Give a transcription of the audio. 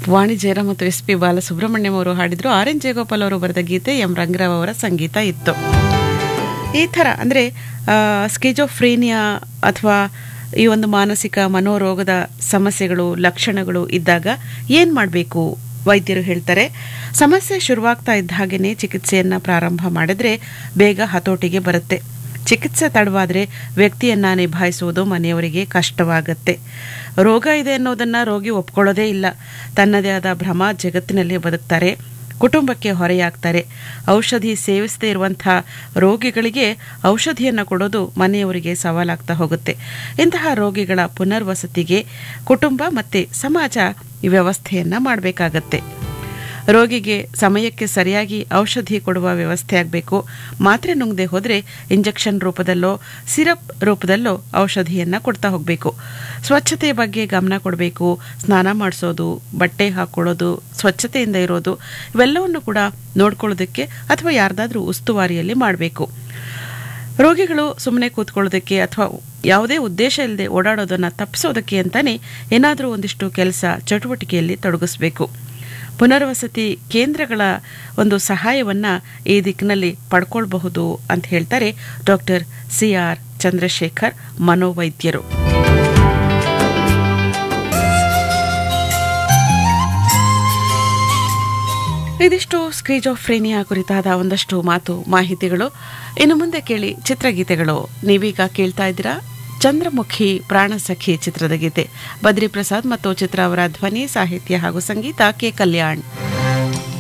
ವಾಣಿ ಜಯರಾಮ್ ಮತ್ತು S P Balasubrahmanyam ಅವರು ಹಾಡಿದ್ರು ಆರ್ ಎನ್ ಜಯಗೋಪಾಲ್ ಅವರು ಬರೆದ ಗೀತೆ ಎಂ ರಂಗರಾವ್ ಅವರ ಸಂಗೀತ ಇತ್ತು ಈ ಥರ ಅಂದರೆ ಸ್ಕಿಜೋಫ್ರೇನಿಯಾ ಅಥವಾ ಈ ಒಂದು ಮಾನಸಿಕ ಮನೋರೋಗದ ಸಮಸ್ಯೆಗಳು ಲಕ್ಷಣಗಳು ಇದ್ದಾಗ ಏನು ಮಾಡಬೇಕು ವೈದ್ಯರು ಹೇಳ್ತಾರೆ ಸಮಸ್ಯೆ ಶುರುವಾಗ್ತಾ ಇದ್ದ ಹಾಗೆಯೇ ಚಿಕಿತ್ಸೆಯನ್ನು ಪ್ರಾರಂಭ ಮಾಡಿದ್ರೆ ಬೇಗ ಹತೋಟಿಗೆ ಬರುತ್ತೆ ಚಿಕಿತ್ಸೆ ತಡವಾದರೆ ವ್ಯಕ್ತಿಯನ್ನ ನಿಭಾಯಿಸುವುದು ಮನೆಯವರಿಗೆ ಕಷ್ಟವಾಗತ್ತೆ ರೋಗ ಇದೆ ಅನ್ನೋದನ್ನ ರೋಗಿ ಒಪ್ಕೊಳ್ಳೋದೇ ಇಲ್ಲ ತನ್ನದೇ ಆದ ಭ್ರಮ ಜಗತ್ತಿನಲ್ಲಿ ಬದುಕ್ತಾರೆ ಕುಟುಂಬಕ್ಕೆ ಹೊರೆಯಾಗ್ತಾರೆ ಔಷಧಿ ಸೇವಿಸದೇ ಇರುವಂಥ ರೋಗಿಗಳಿಗೆ ಔಷಧಿಯನ್ನು ಕೊಡೋದು ಮನೆಯವರಿಗೆ ಸವಾಲಾಗ್ತಾ ಹೋಗುತ್ತೆ ಇಂತಹ ರೋಗಿಗಳ ಪುನರ್ವಸತಿಗೆ ಕುಟುಂಬ ಮತ್ತು ಸಮಾಜ ಈ ವ್ಯವಸ್ಥೆಯನ್ನು ಮಾಡಬೇಕಾಗತ್ತೆ ರೋಗಿಗೆ ಸಮಯಕ್ಕೆ ಸರಿಯಾಗಿ ಔಷಧಿ ಕೊಡುವ ವ್ಯವಸ್ಥೆ ಆಗಬೇಕು ಮಾತ್ರೆ ನುಂಗದೆ ಹೋದರೆ ಇಂಜೆಕ್ಷನ್ ರೂಪದಲ್ಲೋ ಸಿರಪ್ ರೂಪದಲ್ಲೋ ಔಷಧಿಯನ್ನು ಕೊಡ್ತಾ ಹೋಗಬೇಕು ಸ್ವಚ್ಛತೆಯ ಬಗ್ಗೆ ಗಮನ ಕೊಡಬೇಕು ಸ್ನಾನ ಮಾಡಿಸೋದು ಬಟ್ಟೆ ಹಾಕ್ಕೊಳ್ಳೋದು ಸ್ವಚ್ಛತೆಯಿಂದ ಇರೋದು ಇವೆಲ್ಲವನ್ನು ಕೂಡ ನೋಡ್ಕೊಳ್ಳೋದಕ್ಕೆ ಅಥವಾ ಯಾರ್ದಾದ್ರೂ ಉಸ್ತುವಾರಿಯಲ್ಲಿ ಮಾಡಬೇಕು ರೋಗಿಗಳು ಸುಮ್ಮನೆ ಕೂತ್ಕೊಳ್ಳೋದಕ್ಕೆ ಅಥವಾ ಯಾವುದೇ ಉದ್ದೇಶ ಇಲ್ಲದೆ ಓಡಾಡೋದನ್ನು ತಪ್ಪಿಸೋದಕ್ಕೆ ಅಂತಾನೆ ಏನಾದರೂ ಒಂದಿಷ್ಟು ಕೆಲಸ ಚಟುವಟಿಕೆಯಲ್ಲಿ ತೊಡಗಿಸ್ಬೇಕು ಪುನರ್ವಸತಿ ಕೇಂದ್ರಗಳ ಒಂದು ಸಹಾಯವನ್ನು ಈ ದಿಕ್ಕಿನಲ್ಲಿ ಪಡ್ಕೊಳ್ಬಹುದು ಅಂತ ಹೇಳ್ತಾರೆ ಡಾಕ್ಟರ್ ಸಿ ಆರ್ ಚಂದ್ರಶೇಖರ್ ಮನೋವೈದ್ಯರು ಇದಿಷ್ಟು ಸ್ಕ್ರೀಜೋಫ್ರೇನಿಯಾ ಕುರಿತಾದ ಒಂದಷ್ಟು ಮಾತು ಮಾಹಿತಿಗಳು ಇನ್ನು ಮುಂದೆ ಕೇಳಿ ಚಿತ್ರಗೀತೆಗಳು ನೀವೀಗ ಕೇಳ್ತಾ ಇದ್ದೀರಾ ಚಂದ್ರಮುಖಿ ಪ್ರಾಣಸಖಿ ಚಿತ್ರದ ಗೀತೆ ಬದ್ರಿ ಪ್ರಸಾದ್ ಮತ್ತು ಚಿತ್ರ ಅವರ ಧ್ವನಿ ಸಾಹಿತ್ಯ ಹಾಗೂ ಸಂಗೀತ ಕೆ ಕಲ್ಯಾಣ್